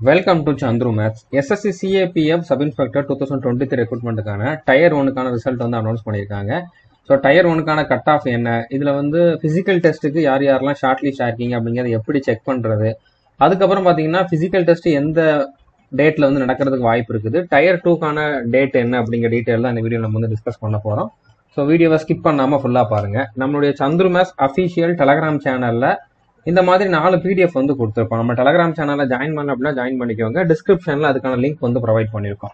welcome to Chandru maths SSC CAPF sub inspector two thousand twenty three ரெக்ரூட்மெண்ட்டுக்கான tier ஒனுக்கான result வந்து announce பண்ணியிருக்காங்க so tier ஒனுக்கான cut off என்ன இதில் வந்து ஃபிசிக்கல் டெஸ்ட்டுக்கு யார் யாரெல்லாம் ஷார்ட் லிஸ்ட் ஆயிருக்கீங்க அப்படிங்கிறத எப்படி செக் பண்ணுறது அதுக்கப்புறம் பார்த்தீங்கன்னா ஃபிசிக்கல் டெஸ்ட் எந்த டேட்டில் வந்து நடக்கிறதுக்கு வாய்ப்பு இருக்குது டயர் டூக்கான டேட் என்ன அப்படிங்கிற டீட்டெயில் தான் இந்த வீடியோ நம்ம வந்து டிஸ்கஸ் பண்ண போகிறோம் ஸோ வீடியோவை ஸ்கிப் பண்ணாமல் ஃபுல்லாக பாருங்கள் நம்மளுடைய சந்துரு மேத்ஸ் அஃபிஷியல் டெலகிராம் சேனலில் இந்த மாதிரி நாலு பிடிஎஃப் வந்து கொடுத்துருப்போம் நம்ம டெலகிராம் சேனலில் ஜாயின் பண்ண அப்படின்னா ஜாயின் பண்ணிக்கோங்க டிஸ்கிரிப்ஷனில் அதுக்கான லிங்க் வந்து ப்ரொவைட் பண்ணியிருக்கோம்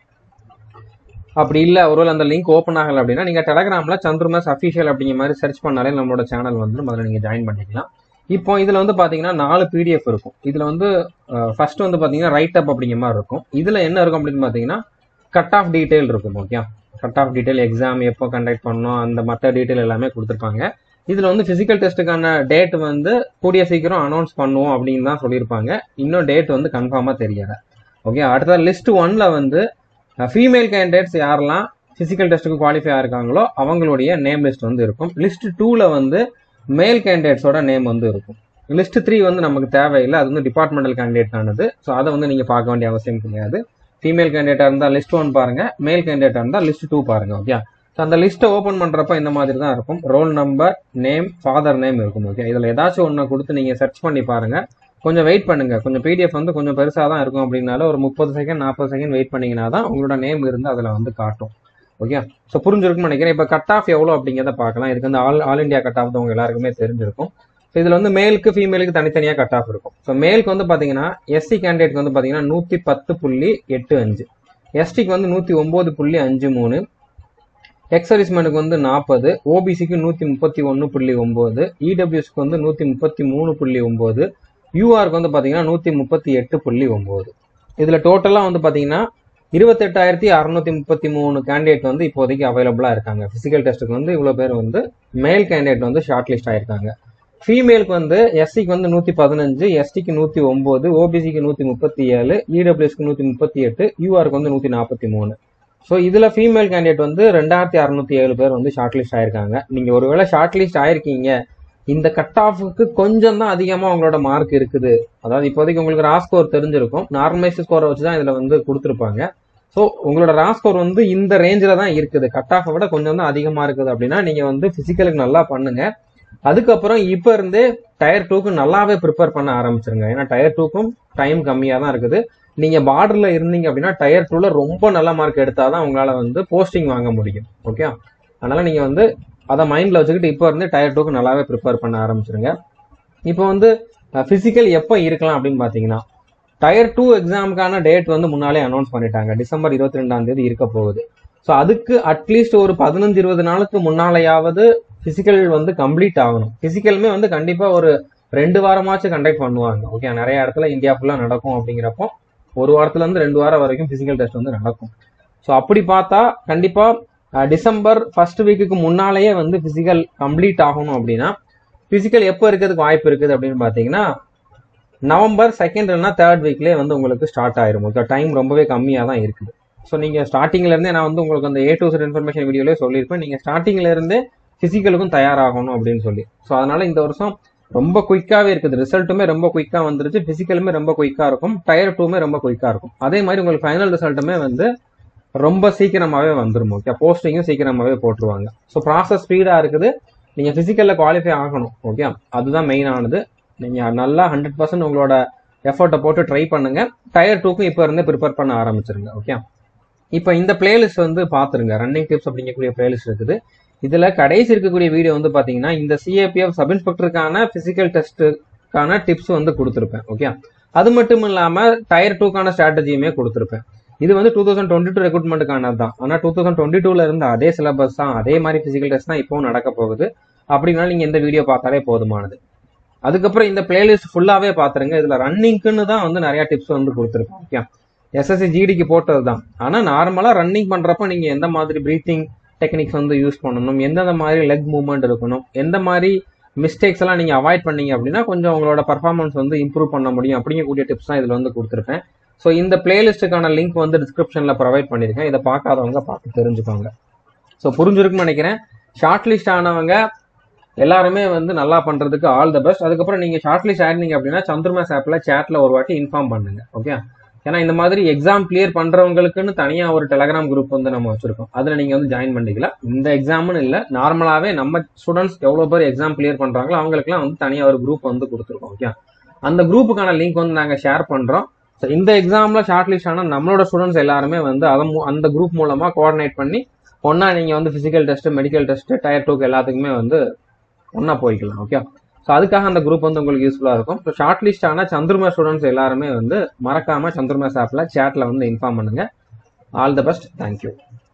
அப்படி இல்லை ஒருவேளை அந்த லிங்க் ஓப்பன் ஆகலை அப்படின்னா நீங்கள் டெலகிராமில் சந்துருமஸ் அஃபிஷியல் அப்படிங்கிற மாதிரி சர்ச் பண்ணாலே நம்மளோட சேனல் வந்து முதல்ல நீங்கள் ஜாயின் பண்ணிக்கலாம் இப்போ இதில் வந்து பார்த்தீங்கன்னா நாலு பிடிஎஃப் இருக்கும் இதில் வந்து ஃபர்ஸ்ட் வந்து பார்த்தீங்கன்னா ரைட் அப் அப்படிங்கிற மாதிரி இருக்கும் இதில் என்ன இருக்கும் அப்படின்னு பார்த்தீங்கன்னா கட் ஆஃப் டீட்டெயில் இருக்கும் okay cut off detail exam எப்போ கண்டக்ட் பண்ணணும் அந்த மற்ற டீட்டெயில் எல்லாமே கொடுத்துருப்பாங்க இதில் வந்து ஃபிசிக்கல் டெஸ்ட்டுக்கான டேட் வந்து கூடிய சீக்கிரம் அனௌன்ஸ் பண்ணுவோம் அப்படின்னு தான் சொல்லியிருப்பாங்க இன்னும் டேட் வந்து கன்ஃபார்மாக தெரியல ஓகே அடுத்த லிஸ்ட் ஒன்ல வந்து ஃபீமேல் கேண்டிடேட்ஸ் யாரெல்லாம் ஃபிசிக்கல் டெஸ்ட்டுக்கு குவாலிஃபை ஆயிருக்காங்களோ அவங்களுடைய நேம் லிஸ்ட் வந்து இருக்கும் லிஸ்ட் டூவில் வந்து மேல் கேண்டிடேட்ஸோட நேம் வந்து இருக்கும் லிஸ்ட் த்ரீ வந்து நமக்கு தேவையில்லை அது வந்து டிபார்ட்மெண்டல் கேண்டிடேட் ஆனது ஸோ அதை வந்து நீங்கள் பார்க்க வேண்டிய அவசியம் கிடையாது ஃபீமேல் கேண்டிடேட்டாக இருந்தால் லிஸ்ட் ஒன் பாருங்க மேல் கேண்டிடேட்டாக இருந்தால் லிஸ்ட் டூ பாருங்க ஓகே ஸோ அந்த லிஸ்ட்டை ஓப்பன் பண்ணுறப்ப இந்த மாதிரி தான் இருக்கும் roll number name father name இருக்கும் ஓகே இதில் ஏதாச்சும் ஒன்று கொடுத்து நீங்கள் சர்ச் பண்ணி பாருங்க கொஞ்சம் வெயிட் பண்ணுங்க கொஞ்சம் பிடிஎஃப் வந்து கொஞ்சம் பெருசாக தான் இருக்கும் அப்படின்னால ஒரு முப்பது செகண்ட் நாற்பது செகண்ட் வெயிட் பண்ணீங்கன்னா தான் உங்களோட நேம் இருந்து அதில் வந்து காட்டும் ஓகே ஸோ புரிஞ்சிருக்கும்னு நினைக்கிறேன் இப்போ கட் ஆஃப் எவ்வளோ அப்படிங்கிறத பார்க்கலாம் இதுக்கு வந்து all all India cut off தான் உங்க எல்லாருக்குமே தெரிஞ்சிருக்கும் ஸோ இதில் வந்து மேலுக்கு ஃபீமேலுக்கு தனித்தனியாக கட் ஆஃப் இருக்கும் ஸோ மேலுக்கு வந்து பார்த்தீங்கன்னா எஸ்சி கேண்டிடேட்க்கு வந்து பார்த்தீங்கன்னா நூற்றி பத்து புள்ளி எட்டு அஞ்சு எஸ்டிக்கு வந்து நூற்றி ஒம்பது புள்ளி அஞ்சு மூணு எக்ஸர்விஸ்மேனுக்கு வந்து நாற்பது ஓபிசிக்கு நூற்றி முப்பத்தி ஒன்று புள்ளி ஒம்பது இடபிள்யூஸ்க்கு வந்து நூற்றி முப்பத்தி மூணு புள்ளி ஒம்பது யூஆருக்கு வந்து பார்த்தீங்கன்னா நூற்றி முப்பத்தி எட்டு புள்ளி ஒம்பது இதில் டோட்டலாக வந்து பார்த்தீங்கன்னா இருபத்தெட்டாயிரத்தி அறுநூத்தி முப்பத்தி மூணு கேண்டிடேட் வந்து இப்போதைக்கு அவைலபிளாக இருக்காங்க ஃபிசிக்கல் டெஸ்ட்டுக்கு வந்து இவ்வளோ பேர் வந்து மேல் கேண்டிடேட் வந்து ஷார்ட் லிஸ்ட் ஆயிருக்காங்க ஃபீமேலுக்கு வந்து எஸ்சிக்கு வந்து நூற்றி பதினஞ்சு எஸ்டிக்கு நூற்றி ஒம்பது ஓபிசிக்கு நூற்றி முப்பத்தி ஏழு இடபிள்யூஸ்க்கு நூற்றி முப்பத்தி எட்டு யூஆருக்கு வந்து நூற்றி நாற்பத்தி மூணு ஸோ இதில் ஃபீமேல் கேண்டிடேட் வந்து ரெண்டாயிரத்தி அறுநூத்தி ஏழு பேர் வந்து ஷார்ட் லிஸ்ட் ஆயிருக்காங்க நீங்கள் ஒருவேளை ஷார்ட் லிஸ்ட் ஆயிருக்கீங்க இந்த கட் ஆஃபுக்கு கொஞ்சம் தான் அதிகமாக உங்களோட மார்க் இருக்குது அதாவது இப்போதைக்கு உங்களுக்கு ரா ஸ்கோர் தெரிஞ்சிருக்கும் நார்மலைஸ் ஸ்கோரை வச்சு தான் இதில் வந்து கொடுத்துருப்பாங்க ஸோ உங்களோட ரா ஸ்கோர் வந்து இந்த ரேஞ்சில் தான் இருக்குது கட் ஆஃபை விட கொஞ்சம் தான் அதிகமாக இருக்குது அப்படின்னா நீங்கள் வந்து ஃபிசிக்கலுக்கு நல்லா பண்ணுங்க அதுக்கப்புறம் இப்போ இருந்தே டயர் டூக்கு நல்லாவே ப்ரிப்பேர் பண்ண ஆரம்பிச்சிருங்க ஏன்னா டயர் டூக்கும் டைம் கம்மியாக தான் இருக்குது நீங்கள் பார்டரில் இருந்தீங்க அப்படின்னா டயர் டூவில் ரொம்ப நல்ல மார்க் எடுத்தால் தான் உங்களால் வந்து போஸ்டிங் வாங்க முடியும் ஓகே அதனால் நீங்கள் வந்து அதை மைண்டில் வச்சுக்கிட்டு இப்போ இருந்து டயர் டூக்கு நல்லாவே ப்ரிப்பேர் பண்ண ஆரம்பிச்சிருங்க இப்போ வந்து ஃபிசிக்கல் எப்போ இருக்கலாம் அப்படின்னு பார்த்தீங்கன்னா டயர் டூ எக்ஸாமுக்கான டேட் வந்து முன்னாலே அனௌன்ஸ் பண்ணிட்டாங்க டிசம்பர் இருபத்தி ரெண்டாம் தேதி இருக்க போகுது ஸோ அதுக்கு அட்லீஸ்ட் ஒரு பதினஞ்சு இருபது நாளுக்கு முன்னாலேயாவது ஃபிசிக்கல் வந்து கம்ப்ளீட் ஆகணும் ஃபிசிக்கலுமே வந்து கண்டிப்பாக ஒரு ரெண்டு வாரமாச்சும் கண்டக்ட் பண்ணுவாங்க ஓகே நிறைய இடத்துல இந்தியா ஃபுல்லாக நடக்கும் அப்படிங்கிறப்போ ஒரு வாரத்துல இருந்து ரெண்டு வாரம் வரைக்கும் ஃபிசிக்கல் டெஸ்ட் வந்து நடக்கும் ஸோ அப்படி பார்த்தா கண்டிப்பாக டிசம்பர் ஃபர்ஸ்ட் வீக்குக்கு முன்னாலேயே வந்து ஃபிசிக்கல் கம்ப்ளீட் ஆகணும் அப்படின்னா ஃபிசிக்கல் எப்போ இருக்கிறதுக்கு வாய்ப்பு இருக்குது அப்படின்னு பார்த்தீங்கன்னா நவம்பர் செகண்ட் இல்லைனா தேர்ட் வீக்லேயே வந்து உங்களுக்கு ஸ்டார்ட் ஆயிரும் ஓகே டைம் ரொம்பவே கம்மியாக தான் இருக்குது ஸோ நீங்கள் ஸ்டார்டிங்ல இருந்தே நான் வந்து உங்களுக்கு அந்த ஏ டு செட் இன்ஃபர்மேஷன் வீடியோலேயே சொல்லியிருப்பேன் நீங்கள் ஸ்டார்டிங்ல இருந்தே ஃபிசிக்கலுக்கும் தயாராகணும் அப்படின்னு சொல்லி ஸோ அதனால இந்த வருஷம் ரொம்ப குயிக்காகவே இருக்குது ரிசல்ட்டுமே ரொம்ப குயிக்காக வந்துருச்சு ஃபிசிக்கலுமே ரொம்ப குயிக்காக இருக்கும் டயர் டூமே ரொம்ப குயிக்காக இருக்கும் அதே மாதிரி உங்களுக்கு ஃபைனல் ரிசல்ட்டுமே வந்து ரொம்ப சீக்கிரமாகவே வந்துடும் ஓகே போஸ்டிங்கும் சீக்கிரமாகவே போட்டுருவாங்க ஸோ ப்ராசஸ் ஸ்பீடாக இருக்குது நீங்கள் ஃபிசிக்கலில் குவாலிஃபை ஆகணும் ஓகே அதுதான் மெயினானது நீங்கள் நல்லா ஹண்ட்ரட் பர்சன்ட் உங்களோட எஃபர்ட்டை போட்டு ட்ரை பண்ணுங்க டயர் டூக்கும் இப்போ இருந்தே ப்ரிப்பேர் பண்ண ஆரம்பிச்சிருங்க ஓகே இப்போ இந்த பிளேலிஸ்ட் வந்து பார்த்துருங்க ரன்னிங் டிப்ஸ் அப்படிங்கக்கூடிய பிளேலிஸ்ட் இருக்குது இதுல கடைசி இருக்கக்கூடிய வீடியோ வந்து பாத்தீங்கன்னா இந்த சிஏபிஎஃப் சப் இன்ஸ்பெக்டருக்கான பிசிக்கல் டெஸ்ட்டுக்கான டிப்ஸ் வந்து கொடுத்துருப்பேன் ஓகே அது மட்டும் இல்லாம டயர் டூக்கான ஸ்ட்ராட்டஜியுமே கொடுத்துருப்பேன் இது வந்து டூ தௌசண்ட் டுவெண்ட்டி டூ ரெக்ரூட்மெண்ட்டுக்கானது தான் ஆனால் டூ தௌசண்ட் டுவெண்ட்டி டூல இருந்த அதே சிலபஸ் தான் அதே மாதிரி பிசிக்கல் டெஸ்ட் தான் இப்போவும் நடக்க போகுது அப்படின்னா நீங்க இந்த வீடியோ பார்த்தாலே போதுமானது அதுக்கப்புறம் இந்த பிளேலிஸ்ட் ஃபுல்லாவே பாத்துருங்க இதுல ரன்னிங்க்குன்னு தான் வந்து நிறைய டிப்ஸ் வந்து கொடுத்துருப்பேன் ஓகே எஸ்எஸ்சி ஜிடிக்கு போட்டது தான் ஆனா நார்மலா ரன்னிங் பண்றப்ப நீங்க எந்த மாதிரி பிரீத்திங் டெக்னிக்ஸ் வந்து யூஸ் பண்ணணும் எந்தெந்த மாதிரி லெக் மூவ்மெண்ட் இருக்கணும் எந்த மாதிரி மிஸ்டேக்ஸ் எல்லாம் நீங்க அவாய்ட் பண்ணீங்க அப்படின்னா கொஞ்சம் உங்களோட பர்ஃபார்மன்ஸ் வந்து இம்ப்ரூவ் பண்ண முடியும் அப்படிங்கக்கூடிய டிப்ஸ் தான் இதுல வந்து கொடுத்துருப்பேன் ஸோ இந்த பிளேலிஸ்ட்டுக்கான லிங்க் வந்து டிஸ்கிரிப்ஷன்ல ப்ரொவைட் பண்ணியிருக்கேன் இதை பார்க்காதவங்க பார்த்து தெரிஞ்சுக்கோங்க ஸோ புரிஞ்சிருக்குன்னு நினைக்கிறேன் ஷார்ட் லிஸ்ட் ஆனவங்க எல்லாருமே வந்து நல்லா பண்றதுக்கு ஆல் த பெஸ்ட் அதுக்கப்புறம் நீங்க ஷார்ட் லிஸ்ட் ஆயிருந்தீங்க அப்படின்னா சந்திரமாஸ் ஆப்ல சேட்ல ஒரு வாட்டி இன்ஃபார்ம் பண்ணுங்க ஓகே ஏன்னா இந்த மாதிரி எக்ஸாம் கிளியர் பண்றவங்களுக்குன்னு தனியா ஒரு டெலகிராம் குரூப் வந்து நம்ம வச்சிருக்கோம் அதுல நீங்க வந்து ஜாயின் பண்ணிக்கலாம் இந்த எக்ஸாம்னு இல்ல நார்மலாவே நம்ம ஸ்டூடெண்ட்ஸ் எவ்வளவு பேர் எக்ஸாம் கிளியர் பண்றாங்களோ அவங்களுக்குலாம் வந்து தனியா ஒரு குரூப் வந்து கொடுத்துருக்கோம் ஓகே அந்த குரூப்புக்கான லிங்க் வந்து நாங்க ஷேர் பண்றோம் ஸோ இந்த எக்ஸாம்ல ஷார்ட் லிஸ்ட் ஆன நம்மளோட ஸ்டூடெண்ட்ஸ் எல்லாருமே வந்து அதை மூ- அந்த குரூப் மூலமா கோஆர்டினேட் பண்ணி ஒன்னா நீங்க வந்து physical test medical test tier டூக்கு எல்லாத்துக்குமே வந்து ஒன்னா போய்க்கலாம் ஓகே ஸோ அதுக்காக அந்த குரூப் வந்து உங்களுக்கு யூஸ்ஃபுல்லா இருக்கும் ஸோ ஷார்ட் லிஸ்ட் ஆன சந்திரமா ஸ்டூடெண்ட்ஸ் எல்லாருமே வந்து மறக்காம சந்திரமாஸ் ஆப்ல சேட்ல வந்து இன்ஃபார்ம் பண்ணுங்க ஆல் த பெஸ்ட் தேங்க்யூ